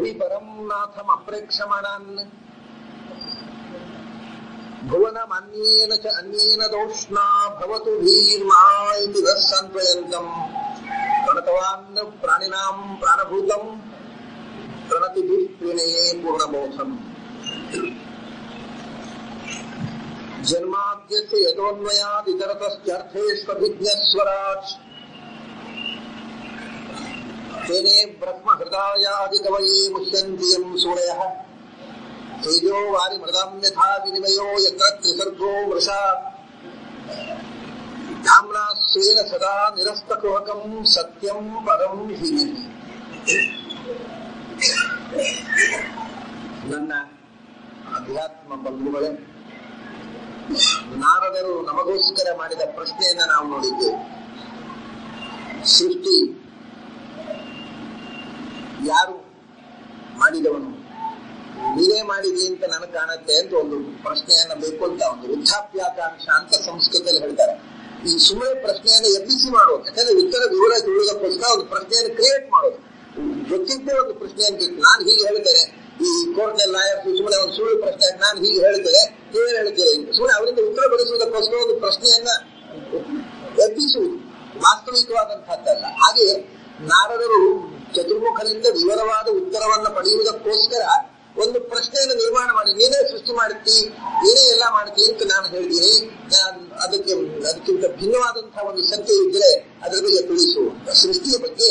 ಭುವಿ ಪರಂ ನಾಥಂ ಅಪ್ರೇಕ್ಷಮಾಣಾನ್ ಭುವನಮನ್ಯೇನ ಚ ಅನ್ಯೇನ ದೌಷ್ಣಾ ಭವತು ಭೀರ್ಮಾ ಇತಿ ನಃ ಸಾಂತ್ವಯಂತಂ ಪ್ರಣತವಾನ್ ಪ್ರಾಣಿನಾಂ ಪ್ರಾಣಭೂತಂ ಪ್ರಣತಿ ವಿನಯೇ ಪೂರ್ಣಬೋಧಂ ಜನ್ಮಾದ್ಯಸ್ಯ ಯತೋನ್ಮಯಾದಿತರತಶ್ಚರ್ಥೇಷ್ವಭಿಜ್ಞಸ್ವರಾಟ್ तेने ब्रह्महृदायादिकवये मुह्यन्तियम् सूरयः तेजो वारिमृदम् यथा विनिमयो यत्र त्रिसर्गो मृषा धाम्ना स्वेन सदा निरस्तकुहकम् सत्यम् परम् धीमहि ನನ್ನ ಅಧ್ಯಾತ್ಮ ಬಂಧುಗಳೇ ನಾರದರು ನಮಗೋಸ್ಕರ ಮಾಡಿದ ಪ್ರಶ್ನೆಯನ್ನ ನಾವು ನೋಡಿದ್ದೇವೆ ಸೃಷ್ಟಿ ಯಾರು ಮಾಡಿದವನು ನೀನೇ ಮಾಡಿದಿ ಅಂತ ನನಗೆ ಕಾಣುತ್ತೆ ಅಂತ ಒಂದು ಪ್ರಶ್ನೆಯನ್ನ ಬೇಕು ಅಂತ ಒಂದು ವೃದ್ಧಾಪ್ಯಾಕಾಂಕ್ಷ ಅಂತ ಸಂಸ್ಕೃತದಲ್ಲಿ ಹೇಳ್ತಾರೆ ಈ ಸುಮ್ಮನೆ ಪ್ರಶ್ನೆಯನ್ನ ಎಬ್ಬಿಸಿ ಮಾಡೋದು ಯಾಕಂದ್ರೆ ಉತ್ತರ ವಿವರ ತಿಳಿಯೋದಕ್ಕೋಸ್ಕರ ಒಂದು ಪ್ರಶ್ನೆಯನ್ನು ಕ್ರಿಯೇಟ್ ಮಾಡೋದು ಗೊತ್ತಿದ್ದೇ ಒಂದು ಪ್ರಶ್ನೆಯನ್ನು ನಾನು ಹೀಗೆ ಹೇಳ್ತೇನೆ ಈ ಕೋರ್ಟ್ ಲಾಯರ್ಸ್ ಸುಮ್ಮನೆ ಒಂದು ಸುಳ್ಳು ಪ್ರಶ್ನೆ ನಾನು ಹೀಗೆ ಹೇಳ್ತೇನೆ ನೀವೇ ಹೇಳ್ತೀರಿ ಸುಮ್ಮನೆ ಅವರಿಂದ ಉತ್ತರ ಬರೆಸುವುದಕ್ಕೋಸ್ಕರ ಒಂದು ಪ್ರಶ್ನೆಯನ್ನ ಎಬ್ಬಿಸುವುದು ವಾಸ್ತವಿಕವಾದಂತಹದ್ದಲ್ಲ ಹಾಗೆ ನಾರದರು ಚತುರ್ಮುಖನಿಂದ ವಿವರವಾದ ಉತ್ತರವನ್ನು ಪಡೆಯುವುದಕ್ಕೋಸ್ಕರ ಒಂದು ಪ್ರಶ್ನೆಯನ್ನು ನಿರ್ಮಾಣ ಮಾಡಿ ನೀನೇ ಸೃಷ್ಟಿ ಮಾಡುತ್ತಿ ನೀನೇ ಎಲ್ಲ ಮಾಡ್ತಿ ಅಂತ ನಾನು ಹೇಳ್ತೀನಿ ಅದಕ್ಕೆ ಅದಕ್ಕಿಂತ ಭಿನ್ನವಾದಂತಹ ಒಂದು ಸಂಖ್ಯೆ ಇದ್ರೆ ಅದರ ಬಗ್ಗೆ ತಿಳಿಸು ಸೃಷ್ಟಿಯ ಬಗ್ಗೆ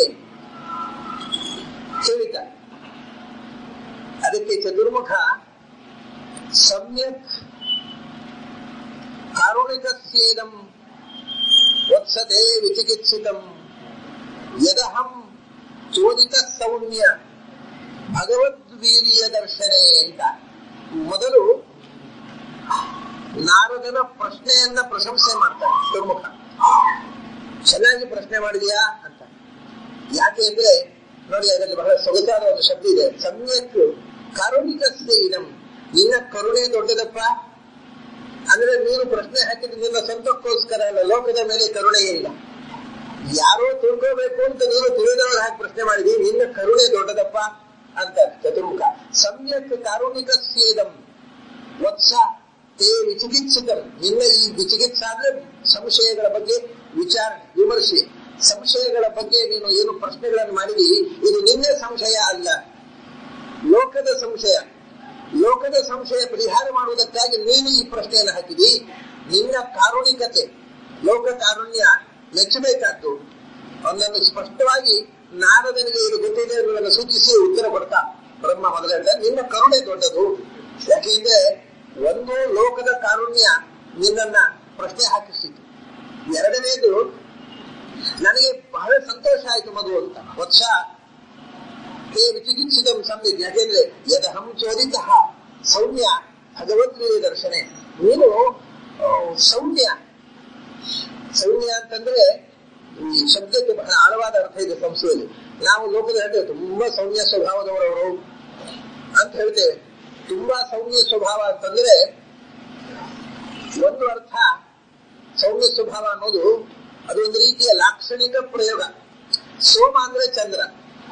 ಹೇಳಿದ್ದ ಅದಕ್ಕೆ ಚತುರ್ಮುಖ ಸಮ್ಯಕ್ ಕಾರುಣಿಕಸ್ಯೇದಂ ವತ್ಸತೆ ವಿಚಿಕಿತ್ಸಿತಂ ಯದಹಂ ಚೋದಿತ ಸೌಮ್ಯ ಭಗವದ್ವೀರ್ಯ ದರ್ಶನೆ ಅಂತ ಮೊದಲು ನಾರದನ ಪ್ರಶ್ನೆಯನ್ನ ಪ್ರಶಂಸೆ ಮಾಡ್ತಾರೆ ದುರ್ಮುಖ ಚೆನ್ನಾಗಿ ಪ್ರಶ್ನೆ ಮಾಡಿದ್ಯಾ ಅಂತ ಯಾಕೆ ಅಂದ್ರೆ ನೋಡಿ ಅದರಲ್ಲಿ ಬಹಳ ಸೊಗಸಾದ ಒಂದು ಶಬ್ದ ಇದೆ ಸಮ್ಯಕ್ ಕಾರುಣಿಕಸ್ಯ ಇದಂ ನಿನ್ನ ಕರುಣೆ ದೊಡ್ಡದಪ್ಪ ಅಂದ್ರೆ ನೀನು ಪ್ರಶ್ನೆ ಹಾಕಿದ್ರೆ ನಿನ್ನ ಸ್ವಂತಕ್ಕೋಸ್ಕರ ಅಲ್ಲ ಲೋಕದ ಮೇಲೆ ಕರುಣೆ ಇಲ್ಲ ಯಾರೋ ತಿಳ್ಕೋಬೇಕು ಅಂತ ನೀನು ತಿಳಿದವರು ಹಾಕಿ ಪ್ರಶ್ನೆ ಮಾಡಿದಿ ನಿನ್ನ ಕರುಣೆ ದೊಡ್ಡದಪ್ಪ ಅಂತ ಚತುರ್ಮುಖ ಸಮ್ಯಕ್ ಕಾರುಣಿಕ ಸೇದಂ ವತ್ಸ ತೇ ವಿಚಿಕಿತ್ಸಿತಂ ನಿನ್ನ ಈ ವಿಚಿಕಿತ್ಸ ಅಂದ್ರೆ ಸಂಶಯಗಳ ಬಗ್ಗೆ ವಿಚಾರ ವಿಮರ್ಶೆ ಸಂಶಯಗಳ ಬಗ್ಗೆ ನೀನು ಏನು ಪ್ರಶ್ನೆಗಳನ್ನು ಮಾಡಿದಿ ಇದು ನಿನ್ನೆ ಸಂಶಯ ಅಲ್ಲ ಲೋಕದ ಸಂಶಯ ಲೋಕದ ಸಂಶಯ ಪರಿಹಾರ ಮಾಡುವುದಕ್ಕಾಗಿ ನೀನು ಈ ಪ್ರಶ್ನೆಯನ್ನು ಹಾಕಿದಿ ನಿನ್ನ ಕಾರುಣಿಕತೆ ಲೋಕ ಕಾರುಣ್ಯ ಮೆಚ್ಚಬೇಕಾದ್ದು ಅವನನ್ನು ಸ್ಪಷ್ಟವಾಗಿ ನಾರದನಿಗೆ ಇದು ಗೊತ್ತಿದೆ ಅನ್ನೋದನ್ನು ಸೂಚಿಸಿ ಉತ್ತರ ಕೊಡ್ತಾ ಬ್ರಹ್ಮ ಮೊದಲ ನಿನ್ನ ಕರುಣೆ ದೊಡ್ಡದು ಯಾಕೆಂದ್ರೆ ಒಂದು ಲೋಕದ ಕಾರುಣ್ಯ ನಿನ್ನನ್ನ ಪ್ರಶ್ನೆ ಹಾಕಿಸಿತು ಎರಡನೇದು ನನಗೆ ಬಹಳ ಸಂತೋಷ ಆಯ್ತು ಮಧು ಅಂತ ವತ್ಸ ತೇ ವಿಚಿಕಿತ್ಸಿತ ಸಂದಿದ್ ಯಾಕೆಂದ್ರೆ ಯದಹಂ ಚೋದಿತ ಸೌಮ್ಯ ಭಗವದ್ವೀಯ ದರ್ಶನೆ ನೀನು ಸೌಮ್ಯ ಸೌಮ್ಯ ಅಂತಂದ್ರೆ ಈ ಶಬ್ದಕ್ಕೆ ಬಹಳ ಆಳವಾದ ಅರ್ಥ ಇದೆ ಸಂಸ್ಕೃತದಲ್ಲಿ ನಾವು ಲೋಕದ ಹೇಳ್ತೇವೆ ತುಂಬಾ ಸೌಮ್ಯ ಸ್ವಭಾವದವರವರು ಅಂತ ಹೇಳ್ತೇವೆ ತುಂಬಾ ಸೌಮ್ಯ ಸ್ವಭಾವ ಅಂತಂದ್ರೆ ಒಂದು ಅರ್ಥ ಸೌಮ್ಯ ಸ್ವಭಾವ ಅನ್ನೋದು ಅದು ಒಂದು ರೀತಿಯ ಲಾಕ್ಷಣಿಕ ಪ್ರಯೋಗ ಸೋಮ ಅಂದ್ರೆ ಚಂದ್ರ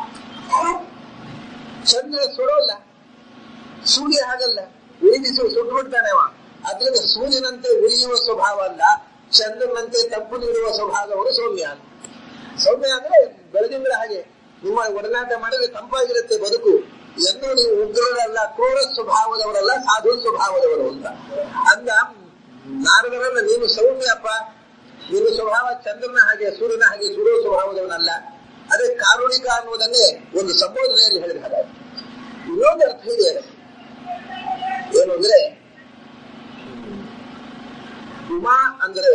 ಚಂದ್ರ ಸುಡೋಲ್ಲ ಸೂರ್ಯ ಹಾಗಲ್ಲ ಉರಿದಿಸಿ ಸುಟ್ಟು ಬಿಡ್ತಾನೆ ಅವ ಅದ್ರಿಂದ ಸೂರ್ಯನಂತೆ ಉರಿಯುವ ಸ್ವಭಾವ ಅಲ್ಲ ಚಂದ್ರನಂತೆ ತಪ್ಪು ನೀಡುವ ಸ್ವಭಾವದವರು ಸೌಮ್ಯ ಸೌಮ್ಯ ಅಂದ್ರೆ ಬೆಳದಿಂಗಳ ಹಾಗೆ ನಿಮ್ಮ ಒಡನಾಟ ಮಾಡಿದ್ರೆ ತಂಪಾಗಿರುತ್ತೆ ಬದುಕು ಎಂದು ನೀವು ಉಗ್ರರಲ್ಲ ಕ್ರೂರ ಸ್ವಭಾವದವರಲ್ಲ ಸಾಧು ಸ್ವಭಾವದವರು ಅಂತ ಅಂದ ನಾರದರನ್ನ ನೀನು ಸೌಮ್ಯಪ್ಪ ನಿನ್ನ ಸ್ವಭಾವ ಚಂದ್ರನ ಹಾಗೆ ಸೂರ್ಯನ ಹಾಗೆ ಸುಡುವ ಸ್ವಭಾವದವನಲ್ಲ ಅದೇ ಕಾರುಣಿಕ ಅನ್ನುವುದನ್ನೇ ಒಂದು ಸಂಬೋಧನೆಯಲ್ಲಿ ಹೇಳಿದ ಹಾಗೆ ಇನ್ನೊಂದು ಅರ್ಥ ಇದೆ ಅದಕ್ಕೆ ಏನು ಅಂದ್ರೆ ಉಮಾ ಅಂದ್ರೆ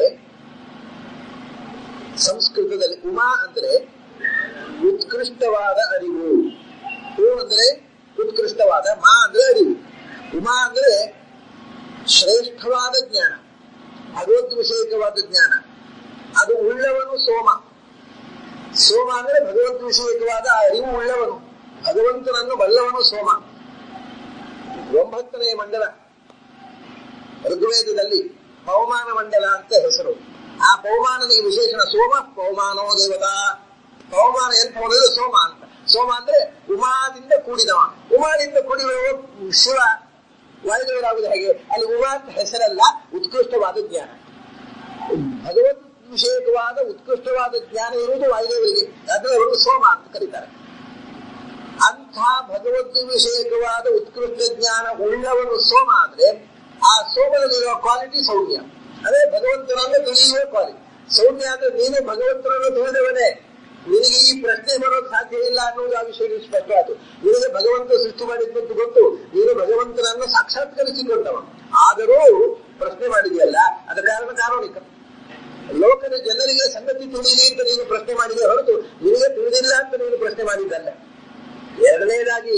ಸಂಸ್ಕೃತದಲ್ಲಿ ಉಮಾ ಅಂದ್ರೆ ಉತ್ಕೃಷ್ಟವಾದ ಅರಿವು ಹೂ ಅಂದ್ರೆ ಉತ್ಕೃಷ್ಟವಾದ ಮಾ ಅಂದ್ರೆ ಅರಿವು ಉಮಾ ಅಂದ್ರೆ ಶ್ರೇಷ್ಠವಾದ ಜ್ಞಾನ ಭಗವದ್ ವಿಷಯಕವಾದ ಜ್ಞಾನ ಅದು ಉಳ್ಳವನು ಸೋಮ ಸೋಮ ಅಂದ್ರೆ ಭಗವದ್ ವಿಷಯಕವಾದ ಅರಿವು ಉಳ್ಳವನು ಭಗವಂತನನ್ನು ಬಲ್ಲವನು ಸೋಮ ಒಂಬತ್ತನೆಯ ಮಂಡಲ ಋಗ್ವೇದದಲ್ಲಿ ಪವಮಾನ ಮಂಡಲ ಅಂತ ಹೆಸರು ಆ ಪವಮಾನನಿಗೆ ವಿಶೇಷಣ ಸೋಮ ಪವಮಾನೋ ದೇವತಾ ಪವಮಾನ ಎಂತ ಹೊಡೆದು ಸೋಮ ಅಂತ ಸೋಮ ಅಂದ್ರೆ ಉಮಾದಿಂದ ಕೂಡಿದವ ಉಮಾದಿಂದ ಕುಡಿಯುವ ಶಿವ ವಾಯುದೇವರಾಗುವುದು ಹೇಗೆ ಅಲ್ಲಿ ಉಮಾ ಅಂತ ಹೆಸರಲ್ಲ ಉತ್ಕೃಷ್ಟವಾದ ಜ್ಞಾನ ಭಗವದ್ ವಿಷಯಕವಾದ ಉತ್ಕೃಷ್ಟವಾದ ಜ್ಞಾನ ಇರುವುದು ವಾಯುದೇವರಿಗೆ ಅದನ್ನ ಅವರು ಸೋಮ ಅಂತ ಕರೀತಾರೆ ಅಂಥ ಭಗವದ್ ವಿಷಯಕವಾದ ಉತ್ಕೃಷ್ಟ ಜ್ಞಾನ ಉಳ್ಳವನು ಸೋಮ ಆದ್ರೆ ಆ ಸೋಮದಲ್ಲಿರುವ ಕ್ವಾಲಿಟಿ ಸೌಮ್ಯ ಅದೇ ಭಗವಂತನನ್ನು ತಿಳಿಯುವ ಕ್ವಾಲಿಟಿ ಸೌಮ್ಯ ಅಂದ್ರೆ ನೀನು ಭಗವಂತನನ್ನು ತಿಳಿದವನೇ ನಿನಗೆ ಈ ಪ್ರಶ್ನೆ ಬರೋದು ಸಾಧ್ಯ ಇಲ್ಲ ಅನ್ನೋದು ಆ ವಿಷಯ ಸ್ಪಷ್ಟ ಆಯ್ತು ನಿನಗೆ ಭಗವಂತ ಸೃಷ್ಟಿ ಮಾಡಿದ್ದಂತ ಗೊತ್ತು ನೀನು ಭಗವಂತನನ್ನು ಸಾಕ್ಷಾತ್ಕರಿಸಿಕೊಂಡವ ಆದರೂ ಪ್ರಶ್ನೆ ಮಾಡಿದೆಯಲ್ಲ ಅದ ಕಾರಣ ಕಾರಣಿಕ ಲೋಕದ ಜನರಿಗೆ ಸಂಗತಿ ತಿಳಿಯಲಿ ಅಂತ ನೀನು ಪ್ರಶ್ನೆ ಮಾಡಿದೆ ಹೊರತು ನಿನಗೆ ತಿಳಿದಿಲ್ಲ ಅಂತ ನೀನು ಪ್ರಶ್ನೆ ಮಾಡಿದ್ದಲ್ಲ ಎರಡನೇದಾಗಿ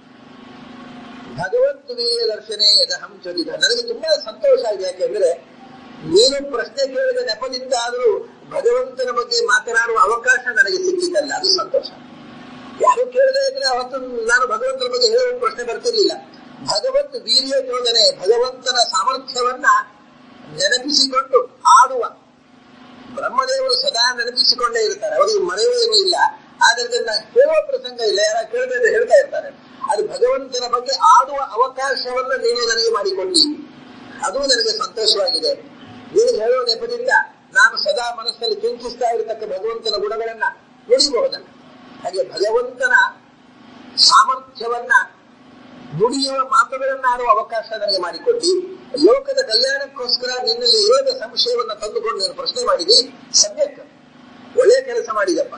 ಭಗವಂತ ದರ್ಶನೆ ಯದಹಂ ಚೊಲಿದ ನನಗೆ ತುಂಬಾ ಸಂತೋಷ ಆಗಿದೆ ಯಾಕೆಂದ್ರೆ ನೀನು ಪ್ರಶ್ನೆ ಕೇಳಿದ ನೆಪದಿಂದ ಆದರೂ ಭಗವಂತನ ಬಗ್ಗೆ ಮಾತನಾಡುವ ಅವಕಾಶ ನನಗೆ ಸಿಕ್ಕಿದ್ದಲ್ಲ ಅದು ಸಂತೋಷ ಯಾರು ಕೇಳದೆ ಇದ್ರೆ ಅವತ್ತು ನಾನು ಭಗವಂತನ ಬಗ್ಗೆ ಹೇಳುವ ಪ್ರಶ್ನೆ ಬರ್ತಿರ್ಲಿಲ್ಲ ಭಗವಂತ ವೀರ್ಯ ಯೋಜನೆ ಭಗವಂತನ ಸಾಮರ್ಥ್ಯವನ್ನ ನೆನಪಿಸಿಕೊಂಡು ಆಡುವ ಬ್ರಹ್ಮದೇವರು ಸದಾ ನೆನಪಿಸಿಕೊಂಡೇ ಇರ್ತಾರೆ ಅವರಿಗೆ ಮರೆಯುವೇನೂ ಇಲ್ಲ ಆದ್ರೆ ಇದನ್ನ ಹೇಳುವ ಪ್ರಸಂಗ ಇಲ್ಲ ಯಾರ ಕೇಳದೆ ಹೇಳ್ತಾ ಇರ್ತಾರೆ ಅದು ಭಗವಂತನ ಬಗ್ಗೆ ಆಡುವ ಅವಕಾಶವನ್ನ ನೀನು ನನಗೆ ಮಾಡಿಕೊಟ್ಟಿ ಅದು ನನಗೆ ಸಂತೋಷವಾಗಿದೆ ನೀನು ಹೇಳುವ ನೆಪದಿಂದ ನಾನು ಸದಾ ಮನಸ್ಸಲ್ಲಿ ಚಿಂತಿಸ್ತಾ ಇರತಕ್ಕ ಭಗವಂತನ ಗುಣಗಳನ್ನ ನುಡಿಬಹುದಲ್ಲ ಹಾಗೆ ಭಗವಂತನ ಸಾಮರ್ಥ್ಯವನ್ನ ನುಡಿಯುವ ಮಾತುಗಳನ್ನ ಆಡುವ ಅವಕಾಶ ನನಗೆ ಮಾಡಿಕೊಟ್ಟಿ ಲೋಕದ ಕಲ್ಯಾಣಕ್ಕೋಸ್ಕರ ನಿನ್ನಲ್ಲಿ ಇರದ ಸಂಶಯವನ್ನ ತಂದುಕೊಂಡು ನೀನು ಪ್ರಶ್ನೆ ಮಾಡಿದಿ ಸಮ್ಯಕ್ ಒಳ್ಳೆಯ ಕೆಲಸ ಮಾಡಿದಪ್ಪ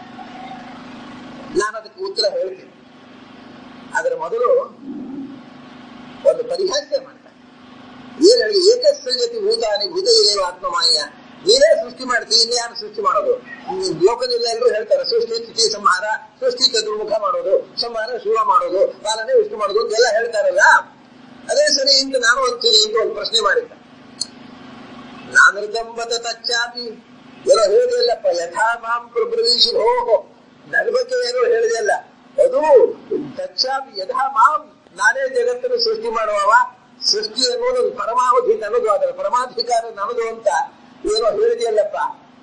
ನಾನು ಅದಕ್ಕೆ ಉತ್ತರ ಹೇಳ್ತೀನಿ ಅದರ ಮೊದಲು ಒಂದು ಪರಿಹಾಸ್ಯ ಮಾಡ್ತಾರೆ ಏನ್ ಹೇಳಿ ಏಕಸ್ಸಂಗತಿ ಭೂತಾನಿ ಭೂತ ಇದೇವ ಆತ್ಮಮಾಯ ನೀನೇ ಸೃಷ್ಟಿ ಮಾಡ್ತೀವಿ ಇನ್ಯಾರು ಸೃಷ್ಟಿ ಮಾಡೋದು ಲೋಕದಲ್ಲಿ ಎಲ್ಲರೂ ಹೇಳ್ತಾರೆ ಸೃಷ್ಟಿ ಸ್ಥಿತಿ ಸಂಹಾರ ಸೃಷ್ಟಿ ಚತುರ್ಮುಖ ಮಾಡೋದು ಸಂಹಾರ ಶಿವ ಮಾಡೋದು ಪಾಲನೆ ವಿಷ್ಣು ಮಾಡೋದು ಅಂತೆಲ್ಲ ಹೇಳ್ತಾರಲ್ಲ ಅದೇ ಸರಿ ಅಂತ ನಾನು ಅಂತೀನಿ ಅಂತ ಒಂದು ಪ್ರಶ್ನೆ ಮಾಡಿದ್ದ ನಾನೃತಂಬತ ತಚ್ಚಾಪಿ ಏನೋ ಹೇಳಿದೆಯಲ್ಲಪ್ಪ ಯಥಾ ಮಾಂ ಪ್ರಬ್ರವೀಶಿ ಹೋಹೋ ನನ್ನ ಬಗ್ಗೆ ಏನೋ ಹೇಳಿದೆಯಲ್ಲ ಅದು ತಚ್ಚಾಪಿ ಯಥಾ ಮಾಂ ನಾನೇ ಜಗತ್ತನ್ನು ಸೃಷ್ಟಿ ಮಾಡುವವ ಸೃಷ್ಟಿ ಅನ್ನೋದು ಪರಮಾವಧಿ ನನ್ನದು ಅದರ ಪರಮಾಧಿಕಾರ ನನ್ನದು ಅಂತ ಏನೋ ಹೇಳಿದೆಯಲ್ಲಪ್ಪ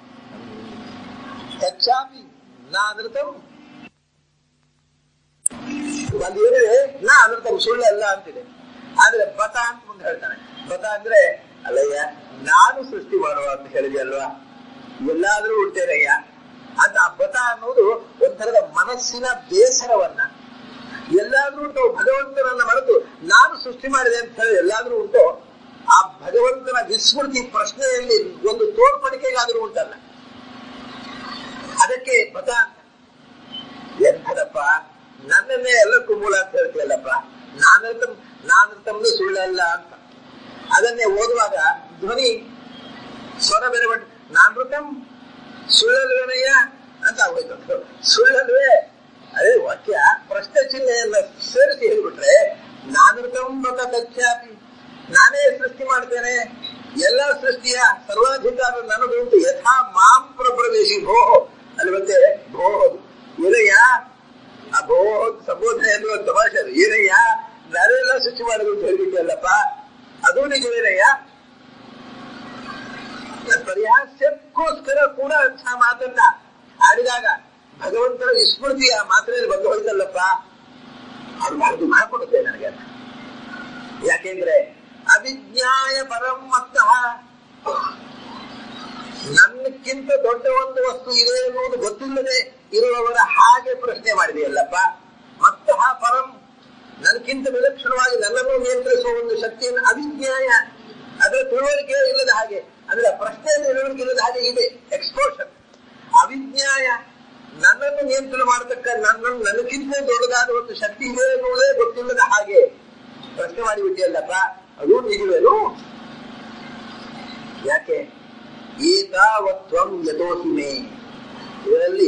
ತಚ್ಚಾಪಿ ನಾ ಅನೃತಂ ಒಂದು ಏನಿದೆ ನಾ ಅನೃತಂ ಸುಳ್ಳಲ್ಲ ಅಂತಿದೆ ಆದ್ರೆ ಬತ ಅಂತ ಮುಂದೆ ಹೇಳ್ತಾನೆ ಬತ ಅಂದ್ರೆ ಅಲ್ಲಯ್ಯ ನಾನು ಸೃಷ್ಟಿ ಮಾಡುವ ಅಂತ ಹೇಳಿದೆಯಲ್ವಾ ಎಲ್ಲಾದ್ರೂ ಉಂಟೇನಯ್ಯ ಅಂತ ಆ ಬತ ಅನ್ನೋದು ಒಂಥರದ ಮನಸ್ಸಿನ ಬೇಸರವನ್ನ ಎಲ್ಲಾದ್ರೂ ಉಂಟು ಭಗವಂತನನ್ನ ಮರೆತು ನಾನು ಸೃಷ್ಟಿ ಮಾಡಿದೆ ಅಂತ ಹೇಳಿ ಎಲ್ಲಾದ್ರೂ ಉಂಟು ಆ ಭಗವಂತನ ವಿಸ್ಮೃತಿ ಪ್ರಶ್ನೆಯಲ್ಲಿ ಒಂದು ತೋರ್ಪಡಿಕೆಗಾದ್ರೂ ಉಂಟಲ್ಲ ಅದಕ್ಕೆ ಬತ ಅಂತ ಎಂಥದಪ್ಪ ನನ್ನನ್ನೇ ಎಲ್ಲಕ್ಕೂ ಮೂಲ ಅಂತ ಹೇಳ್ತೀಯಲ್ಲಪ್ಪ ನಾನಂತ ನಾನಂತಂದು ಸುಳ್ಳಲ್ಲ ಅಂತ ಅದನ್ನೇ ಓದುವಾಗ ಧ್ವನಿ ಸ್ವರ ಬೇರೆ ಬಟ್ ನಾನೃತಂ ಸುಳ್ಳಲ್ವೇನಯ್ಯ ಅಂತ ಆಗೋಯ್ತು ಸುಳ್ಳಲ್ವೇ ಅದೇ ವಾಕ್ಯ ಪ್ರಶ್ನೆ ಚಿಹ್ನೆಯನ್ನ ಸೇರಿಸಿ ಹೇಳ್ಬಿಟ್ರೆ ನಾನೃತಂ ಬತ ತಚ್ಚಾಪಿ ನಾನೇ ಸೃಷ್ಟಿ ಮಾಡ್ತೇನೆ ಎಲ್ಲ ಸೃಷ್ಟಿಯ ಸರ್ವಾಧಿಕಾರ ನನ್ನದು ಉಂಟು ಯಥಾ ಮಾಂ ಪ್ರವೇಶಿ ಭೋ ಅಲ್ಲಿ ಮತ್ತೆ ಭೋ ಏನಯ್ಯ ಆ ಭೋ ಸಂಬೋಧನೆ ಅನ್ನುವ ತಮಾಷೆ ಅದು ಏನಯ್ಯ ನಾನೆಲ್ಲ ಸೃಷ್ಟಿ ಮಾಡುದು ಅಂತ ಹೇಳ್ಬಿಟ್ಟಲ್ಲಪ್ಪ ಅದು ನಿಜವೇನಯ್ಯ ಪರಿಹಾಸ್ಯಕ್ಕೋಸ್ಕರ ಕೂಡ ಅಂಥ ಮಾತನ್ನ ಆಡಿದಾಗ ಭಗವಂತನ ವಿಸ್ಮೃತಿ ಆ ಮಾತಿನಲ್ಲಿ ಬಂದು ಹೋಯ್ತಲ್ಲಪ್ಪ ಅದು ಬಹಳ ದುಃಖ ಕೊಡುತ್ತೆ ನನಗೆ ಅದು. ಯಾಕೆಂದ್ರೆ ಅವಿಜ್ಞಾಯ ಪರಂ ಮತ್ತಃ ನನ್ನಕ್ಕಿಂತ ದೊಡ್ಡ ಒಂದು ವಸ್ತು ಇದೆ ಎನ್ನುವುದು ಗೊತ್ತಿಲ್ಲದೆ ಇರುವವರ ಹಾಗೆ ಪ್ರಶ್ನೆ ಮಾಡಿದೆಯಲ್ಲಪ್ಪ ಮತ್ತಃ ಪರಂ ನನ್ಗಿಂತ ವಿಲಕ್ಷಣವಾಗಿ ನನ್ನನ್ನು ನಿಯಂತ್ರಿಸುವ ಒಂದು ಶಕ್ತಿಯನ್ನು ಅವಿಜ್ಞಾಯ ಅದರ ತಿಳುವಳಿಕೆ ಇಲ್ಲದ ಹಾಗೆ ಅಂದ್ರೆ ಪ್ರಶ್ನೆಯಲ್ಲಿ ತಿಳುವಳಿಕೆ ಇಲ್ಲದ ಹಾಗೆ ಇದೆ ಎಕ್ಸ್ಪೋಷನ್ ಅವಿಜ್ಞಾಯ ನನ್ನನ್ನು ನಿಯಂತ್ರಣ ಮಾಡತಕ್ಕ ನನ್ನನ್ನು ನನಗಿಂತ ದೊಡ್ಡದಾದ ಒಂದು ಶಕ್ತಿ ಇದೆ ಎನ್ನುವುದೇ ಗೊತ್ತಿಲ್ಲದ ಹಾಗೆ ಪ್ರಶ್ನೆ ಮಾಡಿಬಿಟ್ಟಿಯಲ್ಲಪ್ಪ ಅದು ನಿಜವೇನು ಯಾಕೆ ಏತಾವತ್ವಂ ಯಥೋಹಿಮೆ ಇದರಲ್ಲಿ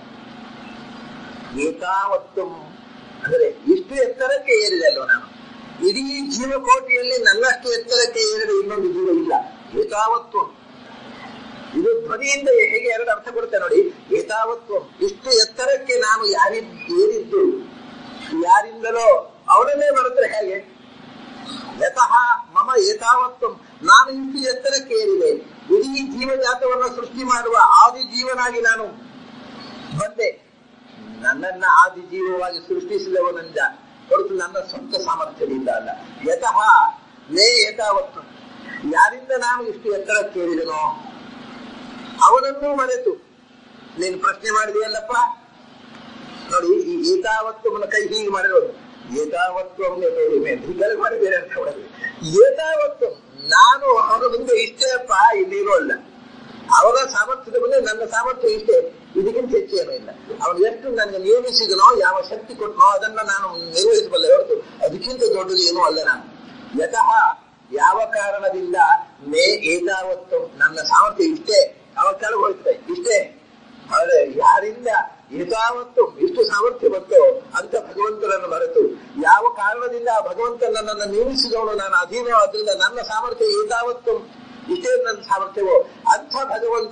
ಏತಾವತ್ವಂ ಅಂದರೆ ಇಷ್ಟು ಎತ್ತರಕ್ಕೆ ಏರಿದೆ ಅಲ್ವ ನಾನು ಇಡೀ ಜೀವಕೋಟಿಯಲ್ಲಿ ನನ್ನಷ್ಟು ಎತ್ತರಕ್ಕೆ ಏರಿದ ಇನ್ನೊಂದು ಜೀವ ಇಲ್ಲ ಏತಾವತ್ವಂ ಇದು ಧ್ವನಿಯಿಂದ ಹೇಗೆ ಎರಡು ಅರ್ಥ ಕೊಡುತ್ತೆ ನೋಡಿ ಏತಾವತ್ವಂ ಇಷ್ಟು ಎತ್ತರಕ್ಕೆ ನಾನು ಯಾರಿದ್ ಏರಿದ್ದು ಯಾರಿಂದಲೋ ಅವನನ್ನೇ ಬರುತ್ತಾರೆ ಹೇಗೆ ಯತಃ ಮಮ ಏತಾವತ್ವಂ ನಾನು ಇಷ್ಟು ಎತ್ತರಕ್ಕೆ ಏರಿದೆ ಇಡೀ ಜೀವಜಾತವನ್ನು ಸೃಷ್ಟಿ ಮಾಡುವ ಆದಿ ಜೀವನಾಗಿ ನಾನು ಬಂದೆ ನನ್ನನ್ನ ಆದಿ ಜೀವವಾಗಿ ಸೃಷ್ಟಿಸಿದವನಿಂದ ಹೊರತು ನನ್ನ ಸ್ವಂತ ಸಾಮರ್ಥ್ಯದಿಂದ ಅಲ್ಲ ಯತಃ ಮೇ ಯಥಾವತ್ತು ಯಾರಿಂದ ನಾನು ಇಷ್ಟು ಎತ್ತರ ಕೇಳಿದನೋ ಅವನನ್ನೂ ಮರೆತು ನೀನು ಪ್ರಶ್ನೆ ಮಾಡಿದೆಯಲ್ಲಪ್ಪ ನೋಡಿ ಈ ಏತಾವತ್ವವನ್ನು ಕೈ ಹೀಗೆ ಮಾಡಿರೋದು ಏತಾವತ್ವವನ್ನು ಹೀಗೆಲ್ಲ ಮಾಡಿ ಬೇರೆ ಅರ್ಥ ಮಾಡೋದು ಏತಾವತ್ವ ನಾನು ಅವನ ಮುಂದೆ ಇಷ್ಟೇ ಅಪ್ಪ ಇಲ್ಲಿರೋಲ್ಲ ಅವರ ಸಾಮರ್ಥ್ಯದ ಮುಂದೆ ನನ್ನ ಸಾಮರ್ಥ್ಯ ಇಷ್ಟೇ ಇದಕ್ಕಿಂತ ಹೆಚ್ಚೇನೂ ಇಲ್ಲ ಅವನು ಎಷ್ಟು ನನಗೆ ನೇಮಿಸಿದನೋ ಯಾವ ಶಕ್ತಿ ಕೊಟ್ಟನೋ ಅದನ್ನ ನಾನು ನಿರ್ವಹಿಸಬಲ್ಲೆ ಹೊರತು ಅದಕ್ಕಿಂತ ದೊಡ್ಡದು ಏನೂ ಅಲ್ಲ ನಾನು ಯತಃ ಯಾವ ಕಾರಣದಿಂದ ಮೇ ಏತಾವತ್ತು ನನ್ನ ಸಾಮರ್ಥ್ಯ ಇಷ್ಟೇ ಅವ ಕೆಳಗೆ ಹೋಗ್ತದೆ ಇಷ್ಟೇ ಆದ್ರೆ ಯಾರಿಂದ ಏತಾವತ್ತು ಇಷ್ಟು ಸಾಮರ್ಥ್ಯ ಬಂತೋ ಅಂತ ಭಗವಂತನನ್ನು ಮರೆತು ಯಾವ ಕಾರಣದಿಂದ ಆ ಭಗವಂತ ನನ್ನನ್ನು ನೇಮಿಸಿದವನು ನಾನು ಅಧೀನವಾದ್ರಿಂದ ನನ್ನ ಸಾಮರ್ಥ್ಯ ಏತಾವತ್ತು ಇಷ್ಟೇ ನನ್ನ ಸಾಮರ್ಥ್ಯವೋ ಅಂಥ ಭಗವಂತ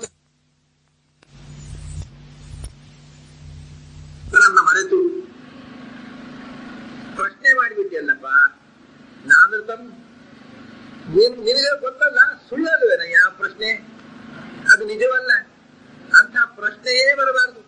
ನನ್ನ ಮರೆತು ಪ್ರಶ್ನೆ ಮಾಡಿಬಿಟ್ಟಿಯಲ್ಲಪ್ಪ ನಾನು ತಮ್ಮ ನೀನ್ ನಿನಗೆ ಗೊತ್ತಲ್ಲ ಸುಳ್ಳಲ್ವೇನ ಯಾವ ಪ್ರಶ್ನೆ ಅದು ನಿಜವಲ್ಲ ಅಂತ ಪ್ರಶ್ನೆಯೇ ಬರಬಾರದು